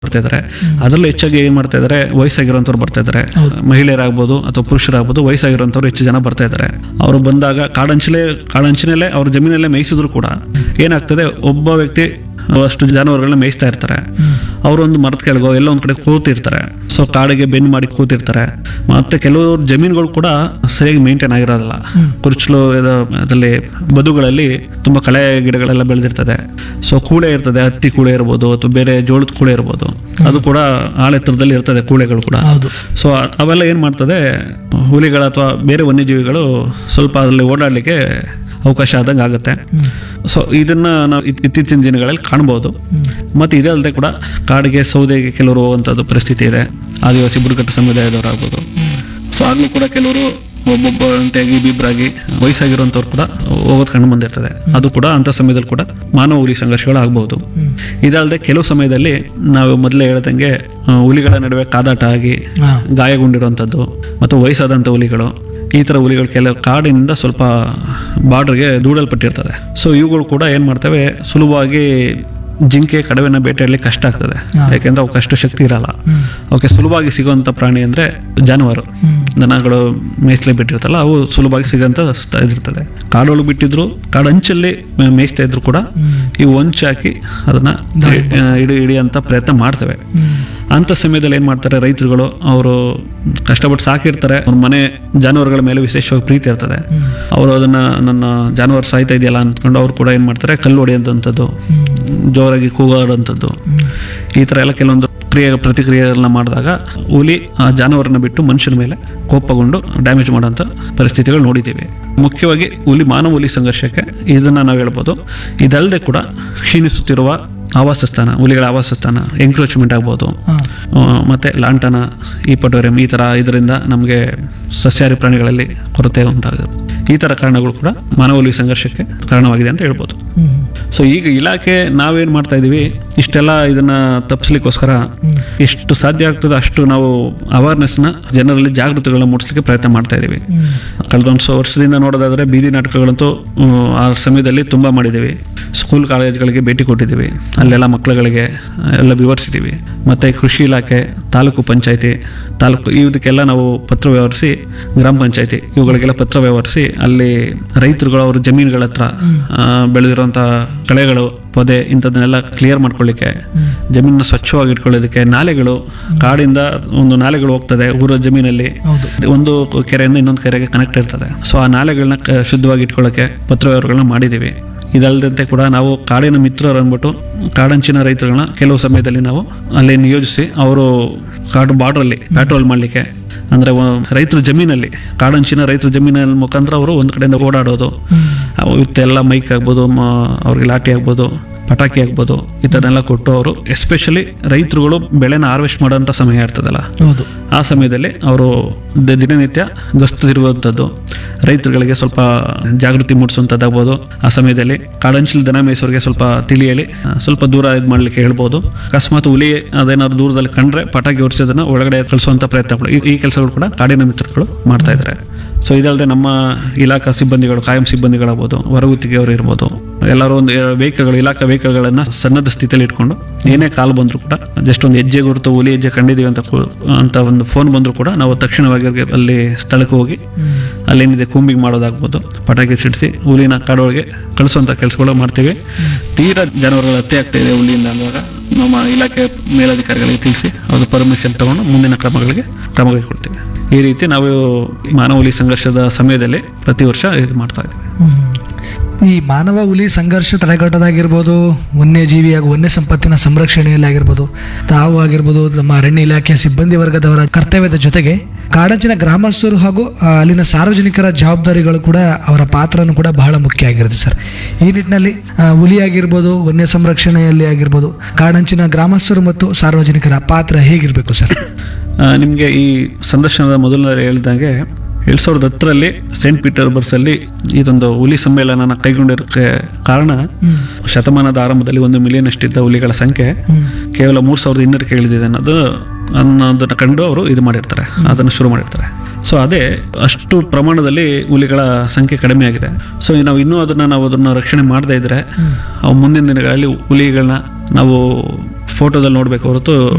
ಬರ್ತಾ ಇದ್ದಾರೆ ಅದರಲ್ಲೂ ಹೆಚ್ಚಾಗಿ ಏನ್ ಮಾಡ್ತಾ ಇದ್ದಾರೆ ವಯಸ್ಸಾಗಿರೋಂಥವ್ರು ಬರ್ತಾ ಇದ್ದಾರೆ ಮಹಿಳೆಯರಾಗ್ಬೋದು ಅಥವಾ ಪುರುಷರಾಗ್ಬೋದು ವಯಸ್ಸಾಗಿರೋಂಥವ್ರು ಹೆಚ್ಚು ಜನ ಬರ್ತಾ ಇದ್ದಾರೆ ಅವರು ಬಂದಾಗ ಕಾಡಂಚಲೇ ಕಾಡಂಚಿನಲ್ಲೇ ಅವ್ರ ಜಮೀನಲ್ಲೇ ಮೇಯಿಸಿದ್ರು ಕೂಡ ಏನಾಗ್ತದೆ ಒಬ್ಬ ವ್ಯಕ್ತಿ ಅಷ್ಟು ಜಾನುವಾರುಗಳನ್ನ ಮೇಯಿಸ್ತಾ ಇರ್ತಾರೆ ಅವರು ಒಂದು ಮರದ ಕೆಳಗೋ ಎಲ್ಲೋ ಒಂದ್ ಕಡೆ ಕೂತಿರ್ತಾರೆ ಸೊ ಕಾಡಿಗೆ ಬೆನ್ನು ಮಾಡಿ ಕೂತಿರ್ತಾರೆ ಮತ್ತೆ ಕೆಲವರು ಜಮೀನುಗಳು ಕೂಡ ಸರಿಯಾಗಿ ಮೇಂಟೈನ್ ಆಗಿರೋದಿಲ್ಲ ಕುರ್ಚಲು ಅದರಲ್ಲಿ ಬದುಗಳಲ್ಲಿ ತುಂಬಾ ಕಳೆ ಗಿಡಗಳೆಲ್ಲ ಬೆಳೆದಿರ್ತದೆ ಸೊ ಕೂಳೆ ಇರ್ತದೆ ಹತ್ತಿ ಕೂಳೆ ಇರ್ಬೋದು ಅಥವಾ ಬೇರೆ ಜೋಳದ ಕೂಳೆ ಇರ್ಬೋದು ಅದು ಕೂಡ ಆಳೆತ್ತರದಲ್ಲಿ ಇರ್ತದೆ ಕೂಳೆಗಳು ಕೂಡ ಹೌದು ಸೊ ಅವೆಲ್ಲ ಏನು ಮಾಡ್ತದೆ ಹುಲಿಗಳು ಅಥವಾ ಬೇರೆ ವನ್ಯಜೀವಿಗಳು ಸ್ವಲ್ಪ ಅದರಲ್ಲಿ ಓಡಾಡಲಿಕ್ಕೆ ಅವಕಾಶ ಆದಂಗೆ ಆಗುತ್ತೆ ಸೊ ಇದನ್ನ ನಾವು ಇತ್- ಇತ್ತೀಚಿನ ದಿನಗಳಲ್ಲಿ ಕಾಣ್ಬೋದು ಮತ್ತು ಇದಲ್ಲದೆ ಕೂಡ ಕಾಡಿಗೆ ಸೌದೆಗೆ ಕೆಲವರು ಹೋಗುವಂಥದ್ದು ಪರಿಸ್ಥಿತಿ ಇದೆ ಆದಿವಾಸಿ ಬುಡಕಟ್ಟು ಸಮುದಾಯದವರಾಗ್ಬೋದು ಸೊ ಆಗಲೂ ಕೂಡ ಕೆಲವರು ಒಬ್ಬೊಬ್ಬ ಅಂತೆಯಾಗಿ ಇಬ್ಬಿಬ್ಬರಾಗಿ ವಯಸ್ಸಾಗಿರುವಂಥವ್ರು ಕೂಡ ಹೋಗೋದು ಕಂಡು ಬಂದಿರ್ತದೆ ಅದು ಕೂಡ ಅಂಥ ಸಮಯದಲ್ಲಿ ಕೂಡ ಮಾನವ ಹುಲಿ ಸಂಘರ್ಷಗಳು ಆಗ್ಬೋದು ಇದಲ್ಲದೆ ಕೆಲವು ಸಮಯದಲ್ಲಿ ನಾವು ಮೊದಲೇ ಹೇಳ್ದಂಗೆ ಆ, ಹುಲಿಗಳ ನಡುವೆ ಕಾದಾಟ ಆಗಿ ಹಾ ಗಾಯಗೊಂಡಿರುವಂಥದ್ದು ಮತ್ತು ವಯಸ್ಸಾದಂಥ ಹುಲಿಗಳು ಈ ಥರ ಹುಲಿಗಳು ಕೆಲವು ಕಾಡಿನಿಂದ ಸ್ವಲ್ಪ ಬಾರ್ಡರ್ಗೆ ದೂಡಲ್ಪಟ್ಟಿರ್ತದೆ ಸೊ ಇವುಗಳು ಕೂಡ ಏನು ಮಾಡ್ತವೆ ಸುಲಭವಾಗಿ ಜಿಂಕೆ ಕಡವೆನ ಬೇಟೆಯಾಡಲಿಕ್ಕೆ ಕಷ್ಟ ಆಗ್ತದೆ ಯಾಕೆಂದ್ರೆ ಅವಕ್ಕೆ ಅಷ್ಟು ಶಕ್ತಿ ಇರಲ್ಲ ಅವಕ್ಕೆ ಸುಲಭವಾಗಿ ಸಿಗುವಂಥ ಪ್ರಾಣಿ ಅಂದರೆ ಜಾನುವಾರು ದನಗಳು ಮೇಯಿಸ್ಲೇ ಬಿಟ್ಟಿರ್ತಲ್ಲ ಅವು ಸುಲಭವಾಗಿ ಸಿಗೋಂಥ ಸ್ಥ- ಇದಿರ್ತದೆ ಕಾಡೊಳಗೆ ಬಿಟ್ಟಿದ್ರು ಕಾಡಂಚಲ್ಲಿ ಮೇ- ಮೇಯಿಸ್ತಾ ಇದ್ರು ಕೂಡ ಇವು ಹೊಂಚು ಹಾಕಿ ಅದನ್ನ ಆ, ಹಿಡಿ ಹಿಡಿಯಂತ ಪ್ರಯತ್ನ ಮಾಡ್ತವೆ ಅಂಥ ಸಮಯದಲ್ಲಿ ಏನು ಮಾಡ್ತಾರೆ ರೈತರುಗಳು ಅವರು ಕಷ್ಟಪಟ್ಟು ಸಾಕಿರ್ತಾರೆ ಅವ್ರ ಮನೆ ಜಾನುವಾರುಗಳ ಮೇಲೆ ವಿಶೇಷವಾಗಿ ಪ್ರೀತಿ ಇರ್ತದೆ ಅವರು ಅದನ್ನ ನನ್ನ ಜಾನುವಾರು ಸಾಯ್ತಾ ಇದೆಯಲ್ಲ ಅಂದ್ಕೊಂಡು ಅವ್ರು ಕೂಡ ಏನು ಮಾಡ್ತಾರೆ ಕಲ್ಲು ಹೊಡೆಯುವಂಥದ್ದು ಜೋರಾಗಿ ಕೂಗಾಡುವಂಥದ್ದು ಈ ಥರ ಎಲ್ಲ ಕೆಲವೊಂದು ಕ್ರಿಯೆ ಪ್ರತಿಕ್ರಿಯೆಗಳನ್ನ ಮಾಡಿದಾಗ ಹುಲಿ ಆ ಜಾನುವಾರನ್ನ ಬಿಟ್ಟು ಮನುಷ್ಯನ ಮೇಲೆ ಕೋಪಗೊಂಡು ಡ್ಯಾಮೇಜ್ ಮಾಡೋಂಥ ಪರಿಸ್ಥಿತಿಗಳು ನೋಡಿದ್ದೀವಿ ಮುಖ್ಯವಾಗಿ ಹುಲಿ ಮಾನವ ಹುಲಿ ಸಂಘರ್ಷಕ್ಕೆ ಇದನ್ನ ನಾವು ಹೇಳ್ಬೋದು ಇದಲ್ಲದೆ ಕೂಡ ಕ್ಷೀಣಿಸುತ್ತಿರುವ ಆವಾಸ ಸ್ಥಾನ ಹುಲಿಗಳ ಆವಾಸ ಸ್ಥಾನ ಎಂಕ್ರೋಚ್ಮೆಂಟ್ ಆಗ್ಬೋದು ಹಾ ಆ, ಮತ್ತೆ ಲಾಂಟನ ಈ ಪಟೋರಿಯಂ ಈ ಥರ ಇದರಿಂದ ನಮಗೆ ಸಸ್ಯಾಹಾರಿ ಪ್ರಾಣಿಗಳಲ್ಲಿ ಕೊರತೆ ಉಂಟಾಗುತ್ತೆ ಈ ಥರ ಕಾರಣಗಳು ಕೂಡ ಮಾನವ ಹುಲಿ ಸಂಘರ್ಷಕ್ಕೆ ಕಾರಣವಾಗಿದೆ ಅಂತ ಹೇಳ್ಬೋದು ಹ್ಮ್ ಸೊ ಈಗ ಇಲಾಖೆ ನಾವೇನು ಮಾಡ್ತಾ ಇದ್ದೀವಿ ಇಷ್ಟೆಲ್ಲ ಇದನ್ನ ತಪ್ಪಿಸ್ಲಿಕ್ಕೋಸ್ಕರ ಎಷ್ಟು ಸಾಧ್ಯ ಆಗ್ತದೆ ಅಷ್ಟು ನಾವು ಅವೇರ್ನೆಸ್ನ ಜನರಲ್ಲಿ ಜಾಗೃತಿಗಳನ್ನ ಮೂಡಿಸ್ಲಿಕ್ಕೆ ಪ್ರಯತ್ನ ಮಾಡ್ತಾ ಇದ್ದೀವಿ ಕಳೆದ ಒಂದು ಸ- ವರ್ಷದಿಂದ ನೋಡೋದಾದ್ರೆ ಬೀದಿ ನಾಟಕಗಳಂತೂ ಹ್ಮ್, ಆ ಸಮಯದಲ್ಲಿ ತುಂಬ ಮಾಡಿದ್ದೀವಿ ಸ್ಕೂಲ್ ಕಾಲೇಜ್ಗಳಿಗೆ ಭೇಟಿ ಕೊಟ್ಟಿದ್ದೀವಿ ಅಲ್ಲೆಲ್ಲ ಮಕ್ಕಳುಗಳಿಗೆ ಎಲ್ಲ ವಿವರಿಸಿದ್ದೀವಿ ಮತ್ತೆ ಕೃಷಿ ಇಲಾಖೆ ತಾಲೂಕು ಪಂಚಾಯತಿ ತಾಲೂಕು ಇದಕ್ಕೆಲ್ಲ ನಾವು ಪತ್ರ ವ್ಯವಹರಿಸಿ ಗ್ರಾಮ ಪಂಚಾಯತಿ ಇವುಗಳಿಗೆಲ್ಲ ಪತ್ರ ವ್ಯವಹರಿಸಿ ಅಲ್ಲಿ ರೈತರುಗಳು ಅವ್ರ ಜಮೀನುಗಳ ಹತ್ರ ಆ, ಬೆಳೆದಿರುವಂಥ ಕಳೆಗಳು ಪೊದೆ ಇಂಥದನ್ನೆಲ್ಲ ಕ್ಲಿಯರ್ ಮಾಡ್ಕೊಳ್ಳಿಕ್ಕೆ ಜಮೀನನ್ನ ಸ್ವಚ್ಛವಾಗಿ ಇಟ್ಕೊಳ್ಳೋದಕ್ಕೆ ನಾಲೆಗಳು ಕಾಡಿಂದ ಒಂದು ನಾಲೆಗಳು ಹೋಗ್ತದೆ ಊರ ಜಮೀನಲ್ಲಿ ಹೌದು ಒಂದು ಕೆರೆಯಿಂದ ಇನ್ನೊಂದು ಕೆರೆಗೆ ಕನೆಕ್ಟ್ ಇರ್ತದೆ ಸೊ ಆ ನಾಲೆಗಳನ್ನ ಕ- ಶುದ್ಧವಾಗಿ ಇಟ್ಕೊಳ್ಳೋಕೆ ಪತ್ರವ್ಯವಹಾರಗಳನ್ನ ಮಾಡಿದ್ದೀವಿ ಇದಲ್ಲದಂತೆ ಕೂಡ ನಾವು ಕಾಡಿನ ಮಿತ್ರರು ಅಂದ್ಬಿಟ್ಟು ಕಾಡಂಚಿನ ರೈತರುಗಳನ್ನ ಕೆಲವು ಸಮಯದಲ್ಲಿ ನಾವು ಅಲ್ಲಿ ನಿಯೋಜಿಸಿ ಅವರು ಕಾಡು ಬಾರ್ಡ್ರಲ್ಲಿ ಪ್ಯಾಟ್ರೋಲ್ ಮಾಡಲಿಕ್ಕೆ ಅಂದರೆ ರೈತರ ಜಮೀನಲ್ಲಿ ಕಾಡಂಚಿನ ರೈತರ ಜಮೀನಿನ ಮುಖಾಂತರ ಅವರು ಒಂದು ಕಡೆಯಿಂದ ಓಡಾಡೋದು ಅವು ಇವತ್ತೆಲ್ಲ ಮೈಕ್ ಆಗ್ಬೋದು ಮ- ಅವ್ರಿಗೆ ಲಾಠಿ ಆಗ್ಬೋದು ಪಟಾಕಿ ಆಗ್ಬೋದು ಈ ಥರನೆಲ್ಲ ಕೊಟ್ಟು ಅವರು ಎಸ್ಪೆಷಲಿ ರೈತರುಗಳು ಬೆಳೆನ ಹಾರ್ವೆಸ್ಟ್ ಮಾಡೋಂಥ ಸಮಯ ಇರ್ತದಲ್ಲ ಹೌದು ಆ ಸಮಯದಲ್ಲಿ ಅವರು ದ- ದಿನನಿತ್ಯ ಗಸ್ತು ತಿರುಗುವಂಥದ್ದು ರೈತರುಗಳಿಗೆ ಸ್ವಲ್ಪ ಜಾಗೃತಿ ಮೂಡಿಸುವಂಥದ್ದಾಗ್ಬೋದು ಆ ಸಮಯದಲ್ಲಿ ಕಾಡಂಚಿಲ್ ದನ ಮೇಯಿಸೋರಿಗೆ ಸ್ವಲ್ಪ ತಿಳಿ ಹೇಳಿ ಆ, ಸ್ವಲ್ಪ ದೂರ ಇದು ಮಾಡಲಿಕ್ಕೆ ಹೇಳ್ಬೋದು ಅಕಸ್ಮಾತ್ ಹುಲಿ ಅದೇನಾದ್ರು ದೂರದಲ್ಲಿ ಕಂಡ್ರೆ ಪಟಾಕಿ ಹೊರಿಸೋದನ್ನ ಒಳಗಡೆ ಕಳಿಸುವಂಥ ಪ್ರಯತ್ನಗಳು ಈ- ಈ ಕೆಲಸಗಳು ಕೂಡ ಕಾಡಿನ ಮಿತ್ರಗಳು ಮಾಡ್ತಾ ಇದ್ದಾರೆ ಸೊ ಇದಲ್ಲದೆ ನಮ್ಮ ಇಲಾಖಾ ಸಿಬ್ಬಂದಿಗಳು ಕಾಯಂ ಸಿಬ್ಬಂದಿಗಳಾಗ್ಬೋದು ಹೊರಗುತ್ತಿಗೆಯವರು ಇರ್ಬೋದು ಎಲ್ಲರೂ ಒಂದು ವೆಹಿಕಲ್ಗಳು ಇಲಾಖಾ ವೆಹಿಕಲ್ಗಳನ್ನ ಸನ್ನದ್ಧ ಸ್ಥಿತಿಯಲ್ಲಿ ಇಟ್ಕೊಂಡು ಏನೇ ಕಾಲ್ ಬಂದರೂ ಕೂಡ ಜಸ್ಟ್ ಒಂದು ಹೆಜ್ಜೆ ಗುರುತು ಹುಲಿ ಹೆಜ್ಜೆ ಕಂಡಿದ್ದೀವಿ ಅಂತ ಕು- ಅಂತ ಒಂದು ಫೋನ್ ಬಂದರೂ ಕೂಡ ನಾವು ತಕ್ಷಣವಾಗಿ ಅವ್ರಿಗೆ ಅಲ್ಲಿ ಸ್ಥಳಕ್ಕೆ ಹೋಗಿ ಅಲ್ಲೇನಿದೆ ಕೂಂಬಿಂಗ್ ಮಾಡೋದಾಗ್ಬೋದು ಪಟಾಕಿ ಸಿಡಿಸಿ ಹುಲಿನ ಕಾಡೊಳಗೆ ಕಳಿಸುವಂಥ ಕೆಲಸಗಳು ಮಾಡ್ತೀವಿ ತೀರಾ ಜಾನುವಾರುಗಳು ಹತ್ಯೆ ಆಗ್ತಾ ಇದೆ ಹುಲಿಯಿಂದ ಅಂದಾಗ ನಮ್ಮ ಇಲಾಖೆ ಮೇಲಧಿಕಾರಿಗಳಿಗೆ ತಿಳಿಸಿ ಅದು ಪರ್ಮಿಷನ್ ತಗೊಂಡು ಮುಂದಿನ ಕ್ರಮಗಳಿಗೆ ಕ್ರಮಗಳಿಗೆ ಕೊಡ್ತೀವಿ ಈ ರೀತಿ ನಾವು ಮಾನವ ಹುಲಿ ಸಂಘರ್ಷದ ಸಮಯದಲ್ಲಿ ಪ್ರತಿ ವರ್ಷ ಇದು ಮಾಡ್ತಾ ಇದ್ದೀವಿ ಹ್ಮ್. ಈ ಮಾನವ ಹುಲಿ ಸಂಘರ್ಷ ತಡೆಗಟ್ಟೋದಾಗಿರ್ಬೋದು ವನ್ಯಜೀವಿ ಹಾಗೂ ವನ್ಯ ಸಂಪತ್ತಿನ ಸಂರಕ್ಷಣೆಯಲ್ಲಿ ಆಗಿರ್ಬೋದು ತಾವು ಆಗಿರ್ಬೋದು ನಮ್ಮ ಅರಣ್ಯ ಇಲಾಖೆಯ ಸಿಬ್ಬಂದಿ ವರ್ಗದವರ ಕರ್ತವ್ಯದ ಜೊತೆಗೆ ಕಾಡಂಚಿನ ಗ್ರಾಮಸ್ಥರು ಹಾಗೂ ಆ, ಅಲ್ಲಿನ ಸಾರ್ವಜನಿಕರ ಜವಾಬ್ದಾರಿಗಳು ಕೂಡ ಅವರ ಪಾತ್ರನೂ ಕೂಡ ಬಹಳ ಮುಖ್ಯ ಆಗಿರುತ್ತೆ ಸರ್ ಈ ನಿಟ್ಟಿನಲ್ಲಿ ಆ, ಹುಲಿ ಆಗಿರ್ಬೋದು ವನ್ಯ ಸಂರಕ್ಷಣೆಯಲ್ಲಿ ಆಗಿರ್ಬೋದು ಕಾಡಂಚಿನ ಗ್ರಾಮಸ್ಥರು ಮತ್ತು ಸಾರ್ವಜನಿಕರ ಪಾತ್ರ ಹೇಗಿರಬೇಕು ಸರ್ ನಿಮಗೆ ಈ ಸಂದರ್ಶನದ ಮೊದಲನೇ ಹೇಳಿದಾಗೆ ಎರಡ್ ಸಾವಿರದ ಹತ್ತರಲ್ಲಿ ಸೇಂಟ್ ಪೀಟರ್ಬರ್ಗ್ಸ್ ಅಲ್ಲಿ ಇದೊಂದು ಹುಲಿ ಸಮ್ಮೇಳನ ಕೈಗೊಂಡಿರೋಕ್ಕೆ ಕಾರಣ ಶತಮಾನದ ಆರಂಭದಲ್ಲಿ ಒಂದು ಮಿಲಿಯನ್ ಅಷ್ಟಿದ್ದ ಹುಲಿಗಳ ಸಂಖ್ಯೆ ಕೇವಲ ಮೂರ್ ಸಾವಿರದ ಇನ್ನೂರಕ್ಕೆ ಇಳಿದಿದೆ ಅನ್ನೋದು ಅನ್ನೋದನ್ನ ಕಂಡು ಅವರು ಇದು ಮಾಡಿರ್ತಾರೆ ಅದನ್ನು ಶುರು ಮಾಡಿರ್ತಾರೆ ಸೊ ಅದೇ ಅಷ್ಟು ಪ್ರಮಾಣದಲ್ಲಿ ಹುಲಿಗಳ ಸಂಖ್ಯೆ ಕಡಿಮೆ ಆಗಿದೆ ಸೊ ನಾವು ಇನ್ನೂ ಅದನ್ನ ನಾವು ಅದನ್ನ ರಕ್ಷಣೆ ಮಾಡದೇ ಇದ್ರೆ ಅವು ಮುಂದಿನ ದಿನಗಳಲ್ಲಿ ಹುಲಿಗಳನ್ನ ನಾವು ಫೋಟೋದಲ್ಲಿ ನೋಡ್ಬೇಕು ಹೊರತು